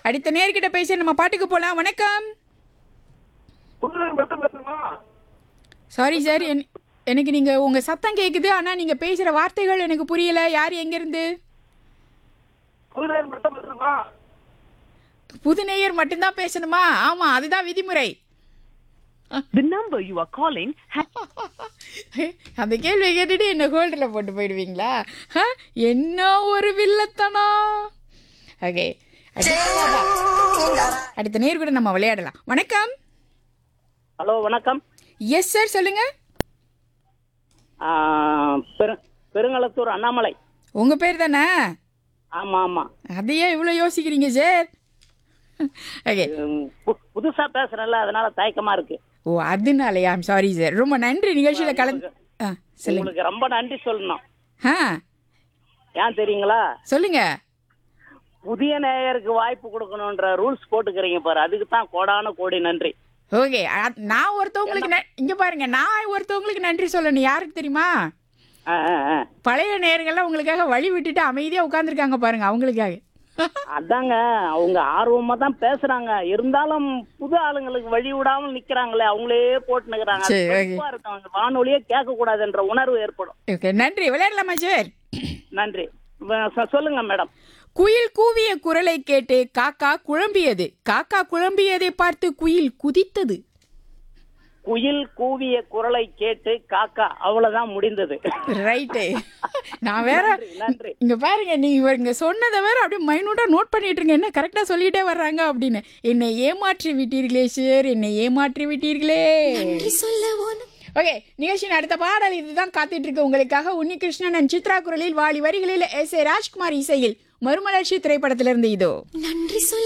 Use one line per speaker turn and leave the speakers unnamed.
அடுத்த நேர்கிட்ட பேச நம்ம பாட்டுக்கு போலாம் வணக்கம்
புதுநகர் மட்டும் பேசுமா
சாரி சார் என் எனக்கு நீங்க உங்க சத்தம் கேக்குது ஆனா நீங்க பேசுற வார்த்தைகள் எனக்கு புரியல யார் எங்க இருந்து
புதுநகர் மட்டும் பேசுமா
புது நேயர் மட்டும்தான் பேசணுமா ஆமா அதுதான் விதிமுறை
The number you are calling has
அந்த கேள்வி கேட்டுட்டு என்ன ஹோல்டரில் போட்டு போயிடுவீங்களா ஆ? என்ன ஒரு வில்லத்தனம் ஓகே அடுத்த நேர் கூட நம்ம விளையாடலாம் வணக்கம்
ஹலோ வணக்கம்
எஸ் சார் சொல்லுங்க
ஆ, பெரு பெருங்களத்தூர் அண்ணாமலை
உங்க பேர் தானே
ஆமா ஆமா
அதையே இவ்வளோ யோசிக்கிறீங்க சார் ஓகே
உம், பு- புதுசா பேசுறேன்ல அதனால தயக்கமா இருக்கு
ஓ அதனாலயா ஐம் சாரி சார் ரொம்ப நன்றி நிகழ்ச்சியில் கலந்து ஆ சொல்லுங்க
உங்களுக்கு ரொம்ப நன்றி சொல்லணும்
ஆ
ஏன் தெரியுங்களா
சொல்லுங்க
புதிய நேயருக்கு வாய்ப்பு கொடுக்கணுன்ற ரூல்ஸ் போட்டுக்கிறீங்க பாரு அதுக்கு தான் கோடான கோடி நன்றி
ஓகே நான் ஒருத்தவங்களுக்கு ந- இங்க பாருங்க நான் ஒருத்தவங்களுக்கு நன்றி சொல்லணும் யாருக்கு தெரியுமா
ஆ, ஆ, ஆ.
பழைய நேயர்கள்லாம் உங்களுக்காக வழி விட்டுட்டு அமைதியா உட்காந்துருக்காங்க பாருங்க அவங்களுக்காக
அதாங்க அவங்க ஆர்வமா தான் பேசுறாங்க இருந்தாலும் புது ஆளுங்களுக்கு வழி விடாமல் நிக்கிறாங்களே அவங்களே போட்டுனுக்குறாங்க
சரி, okay.
இருக்கும் அவங்க வானொலியே கேட்க கூடாதுன்ற உணர்வு ஏற்படும்
ஓகே நன்றி விளையாடலாமா சார்
நன்றி வ- சொ- சொல்லுங்க மேடம்
குயில் கூவிய குரலை கேட்டு காக்கா குழம்பியது காக்கா குழம்பியதை பார்த்து குயில் குதித்தது
குயில் கூவிய குரலை கேட்டு காக்கா அவ்வளவுதான் முடிந்தது
ரைட்டு நான் வேற
நன்றி, நன்றி.
இங்க பாருங்க நீ இவங்க சொன்னதை வேற அப்படியே மைனூட்டா நோட் பண்ணிட்டு இருங்க என்ன கரெக்டா சொல்லிட்டே வர்றாங்க அப்படின்னு என்னை ஏமாற்றி விட்டீர்களே சார் என்னை ஏமாற்றி விட்டீர்களே ஓகே நிகழ்ச்சியின் அடுத்த பாடல் இதுதான் காத்துட்டு இருக்கு உங்களுக்காக உன்னிகிருஷ்ணன் and சித்ரா குரலில் வாலி வரிகளில் எஸ் ஏ ராஜ்குமார் இசையில் மறுமலர்ச்சி திரைப்படத்திலிருந்து இதோ
நன்றி சொல்ல